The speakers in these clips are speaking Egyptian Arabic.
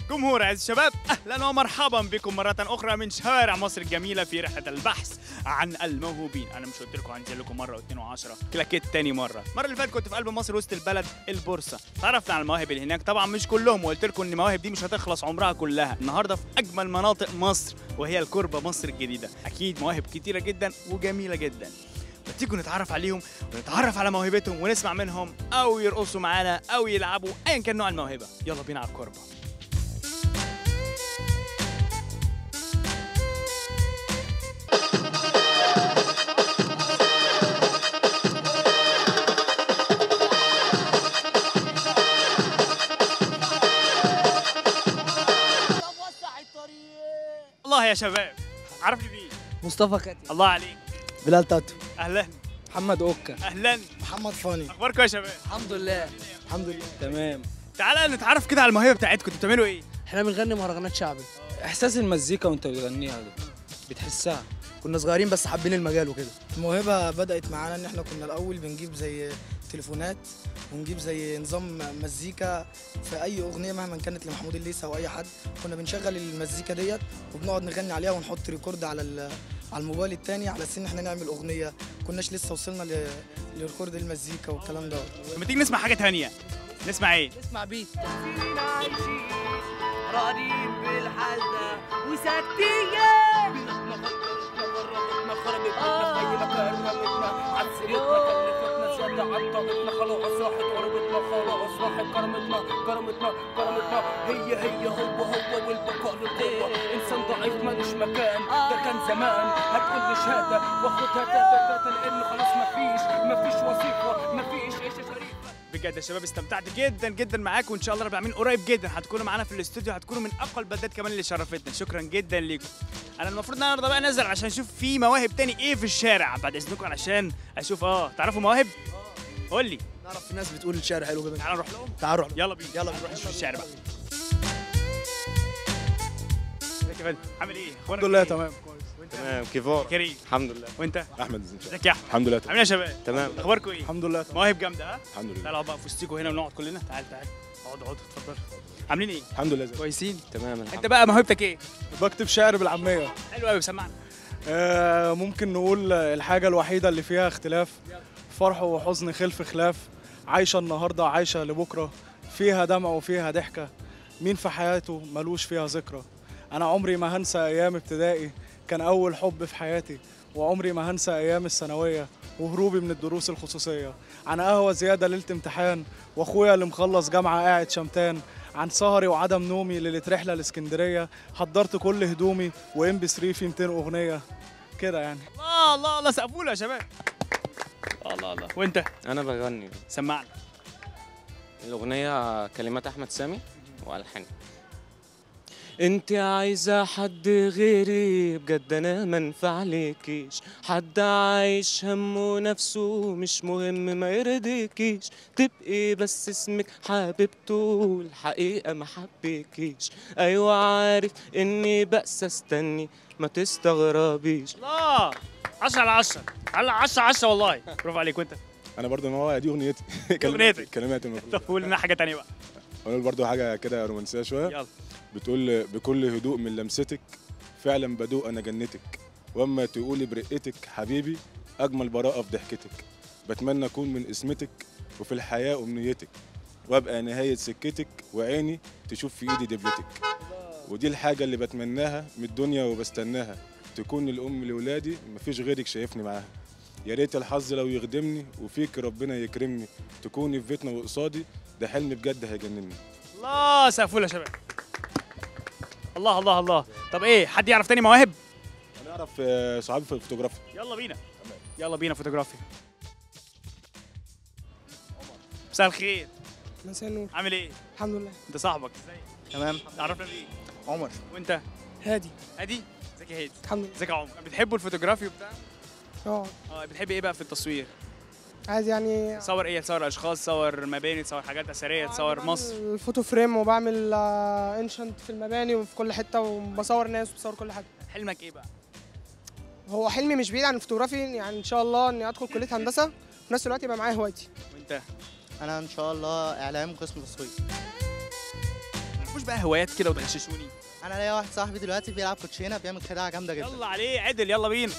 جمهور عز الشباب اهلا ومرحبا بكم مره اخرى من شوارع مصر الجميله في رحله البحث عن الموهوبين انا مش قلت لكم هنزل لكم مره واثنين وعشرة كلاكيت تاني مره المره اللي فاتت كنت في قلب مصر وسط البلد البورصه تعرفنا على المواهب اللي هناك طبعا مش كلهم وقلت لكم ان المواهب دي مش هتخلص عمرها كلها النهارده في اجمل مناطق مصر وهي الكوربه مصر الجديده اكيد مواهب كتيره جدا وجميله جدا ما تيجوا نتعرف عليهم ونتعرف على موهبتهم ونسمع منهم او يرقصوا معانا او يلعبوا ايا كان نوع الموهبه يلا بينا على الكوربه الله يا شباب عرفني مين مصطفى كاتي الله عليك بلال تاتو اهلا محمد اوكا اهلا محمد فاني اخباركم يا شباب الحمد لله الحمد لله تمام تعالى نتعرف كده على الموهبه بتاعتكم انتوا بتعملوا ايه احنا بنغني مهرجانات شعبي احساس المزيكا وانت بتغنيها ده بتحسها كنا صغيرين بس حابين المجال وكده الموهبة بدأت معانا إن إحنا كنا الأول بنجيب زي تليفونات ونجيب زي نظام مزيكا في أي أغنية مهما كانت لمحمود الليثي أو أي حد كنا بنشغل المزيكا ديت وبنقعد نغني عليها ونحط ريكورد على ال- على الموبايل التاني على أساس إن إحنا نعمل أغنية كناش لسه وصلنا ل- لريكورد المزيكا والكلام ده لما تيجي نسمع حاجه تانية نسمع ايه اسمع بيت فينا عايشين راضيين بالحال ده وساكتين بلادنا غيرتنا غربتنا خربت بيتنا في اي مكان رمتنا عسرتنا كلفتنا زيادة عن طاقتنا خلاص راحت غربتنا خلاص راحت كرمتنا كرمتنا كرمتنا هي هي هو هو والبقاء للقوة انسان ضعيف مالوش مكان ده كان زمان هتقول لي شهادة واخدها تاتا تاتا لان خلاص مفيش مفيش وظيفة مفيش عيشة شريفة بجد يا شباب استمتعت جدا جدا معاكم وان شاء الله رب العالمين قريب جدا هتكونوا معانا في الاستوديو هتكونوا من اقوى البدات كمان اللي شرفتنا شكرا جدا ليكم انا المفروض النهارده بقى نازل عشان اشوف في مواهب تاني ايه في الشارع بعد اذنكم علشان اشوف اه تعرفوا مواهب قول لي نعرف في ناس بتقول الشعر حلو كده تعالوا نروح لهم تعالوا نروح يلا بينا يلا نروح نشوف الشارع بقى ازيك يا فندم عامل ايه اخبارك الحمد لله إيه؟ تمام وانت تمام كيفار كريم الحمد لله وانت احمد زنشان ازيك يا احمد الحمد لله عاملين تمام إيه يا شباب تمام اخباركم ايه الحمد لله تمام مواهب جامده ها الحمد لله تعالوا بقى في وسطيكوا هنا ونقعد كلنا تعال تعال اقعدوا اقعدوا اتفضل عاملين ايه الحمد لله زي كويسين تمام الحمد انت بقى موهبتك ايه بكتب شعر بالعاميه حلو قوي سمعنا آه ممكن نقول الحاجه الوحيده اللي فيها اختلاف فرح وحزن خلف خلاف عايشه النهارده عايشه لبكره فيها دمع وفيها ضحكه مين في حياته ملوش فيها ذكرى انا عمري ما هنسى ايام ابتدائي كان اول حب في حياتي وعمري ما هنسى ايام الثانويه وهروبي من الدروس الخصوصيه عن قهوه زياده ليله امتحان واخويا اللي مخلص جامعه قاعد شمتان عن سهري وعدم نومي ليله رحله لاسكندريه حضرت كل هدومي وام بي 3 في 200 اغنيه كده يعني الله الله الله سقفوا له يا شباب الله الله وانت انا بغني سمعنا الاغنيه كلمات احمد سامي والحان انت عايزة حد غيري بجد انا منفعلكيش حد عايش همه نفسه مش مهم ما يرضيكيش تبقي بس اسمك حبيبته الحقيقة ما حبيكيش ايوه عارف اني بأس استني ما تستغربيش الله 10 على 10 على 10 10 والله برافو عليك وانت انا برضو ما هو دي اغنيتي أغنيتك. كلمات طب المفروض قول لنا حاجه تانية بقى اقول برضو حاجه كده رومانسيه شويه يلا بتقول بكل هدوء من لمستك فعلا بدوق انا جنتك واما تقولي برقتك حبيبي اجمل براءه في ضحكتك بتمنى اكون من اسمتك وفي الحياه امنيتك وابقى نهايه سكتك وعيني تشوف في ايدي دبلتك ودي الحاجه اللي بتمناها من الدنيا وبستناها تكون الام لاولادي مفيش غيرك شايفني معاها يا ريت الحظ لو يخدمني وفيك ربنا يكرمني تكوني في بيتنا وقصادي ده حلم بجد هيجنني الله سقفوا له يا شباب الله الله الله طب ايه حد يعرف تاني مواهب انا اعرف آه، صحابي في الفوتوغرافيا يلا بينا يلا بينا فوتوغرافيا مساء الخير مساء النور عامل ايه الحمد لله انت صاحبك ازيك تمام تعرفنا بيه عمر وانت هادي هادي ازيك يا هادي الحمد لله ازيك يا عمر بتحبوا الفوتوغرافي وبتاع اه اه بتحب ايه بقى في التصوير عايز يعني تصور ايه تصور اشخاص تصور مباني تصور حاجات اثريه تصور مصر الفوتو فريم وبعمل انشنت في المباني وفي كل حته وبصور ناس وبصور كل حاجه حلمك ايه بقى هو حلمي مش بعيد عن الفوتوغرافي يعني ان شاء الله اني ادخل كليه هندسه وفي نفس الوقت يبقى معايا هوايتي وانت انا ان شاء الله اعلام قسم تصوير تعرفوش بقى هوايات كده وتغششوني انا ليا واحد صاحبي دلوقتي بيلعب كوتشينه بيعمل خداعه جامده جدا يلا عليه عدل يلا بينا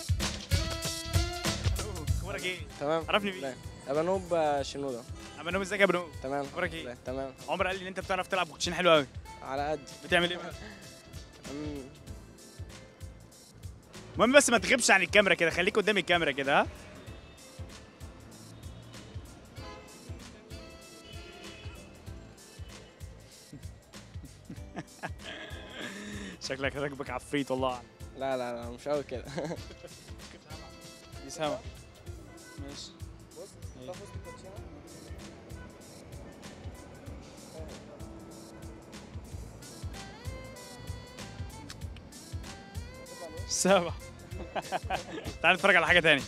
أوه، اخبارك ايه تمام عرفني بيه لا. ابقى نوب آه، شنوده ابقى نوم ازيك يا بنو تمام اخبارك ايه لا، تمام عمر قال لي ان انت بتعرف تلعب كوتشين حلو قوي على قد بتعمل ايه بقى أمم، المهم بس ما تغيبش عن الكاميرا كده خليك قدام الكاميرا كده ها شكلك راكبك عفريت والله لا لا لا مش قوي كده دي سما ماشي سبعة تعال نتفرج على حاجة تاني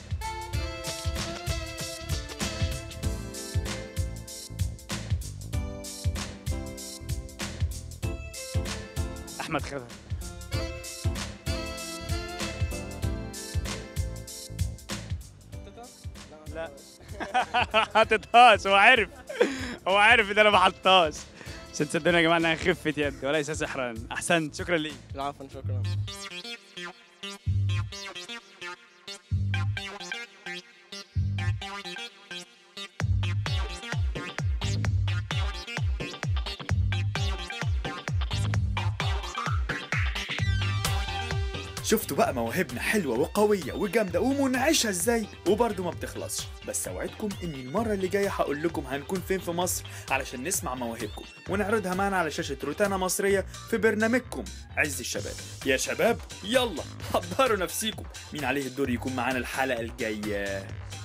أحمد خضر لا حاططهاش هو عارف هو عارف ان انا ما حطهاش عشان تصدقوني يا جماعه انها خفه يد وليس سحرا احسنت شكرا ليك العفو شكرا شفتوا بقى مواهبنا حلوة وقوية وجامدة ومنعشة ازاي وبرضه ما بتخلصش بس اوعدكم اني المرة اللي جاية هقول لكم هنكون فين في مصر علشان نسمع مواهبكم ونعرضها معنا على شاشة روتانا مصرية في برنامجكم عز الشباب يا شباب يلا حضروا نفسيكم مين عليه الدور يكون معانا الحلقة الجاية